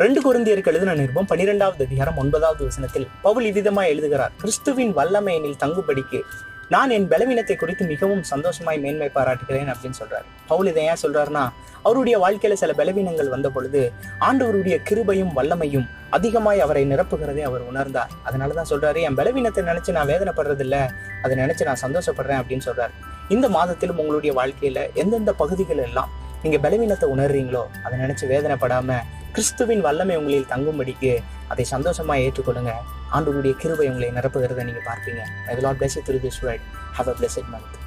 ரெண்டு குருந்தியருக்கு எழுதின நிருபம் பன்னிரெண்டாவது அதிகாரம் ஒன்பதாவது வசனத்தில் பவுல் இவ்விதமாய் எழுதுகிறார் கிறிஸ்துவின் வல்லமை என்னில் தங்குபடிக்கு நான் என் பலவீனத்தை குறித்து மிகவும் சந்தோஷமாய் மேன்மை பாராட்டுகிறேன் அப்படின்னு சொல்றாரு பவுல் இதை ஏன் சொல்றாருன்னா அவருடைய வாழ்க்கையில சில பலவீனங்கள் வந்த பொழுது ஆண்டவருடைய கிருபையும் வல்லமையும் அதிகமாய் அவரை நிரப்புகிறதை அவர் உணர்ந்தார் அதனாலதான் சொல்றாரு என் பலவீனத்தை நினைச்சு நான் வேதனைப்படுறது இல்ல அதை நினைச்சு நான் சந்தோஷப்படுறேன் அப்படின்னு சொல்றாரு இந்த மாதத்திலும் உங்களுடைய வாழ்க்கையில எந்தெந்த பகுதிகள் எல்லாம் நீங்க பலவீனத்தை உணர்றீங்களோ அதை நினைச்சு வேதனைப்படாம கிறிஸ்துவின் வல்லமை உங்களில் தங்கும்படிக்கு அதை சந்தோஷமா ஏற்றுக்கொள்ளுங்க ஆண்டவருடைய கிருபை உங்களை நிரப்புகிறதை நீங்க பார்ப்பீங்க I will not bless through this word have a blessed month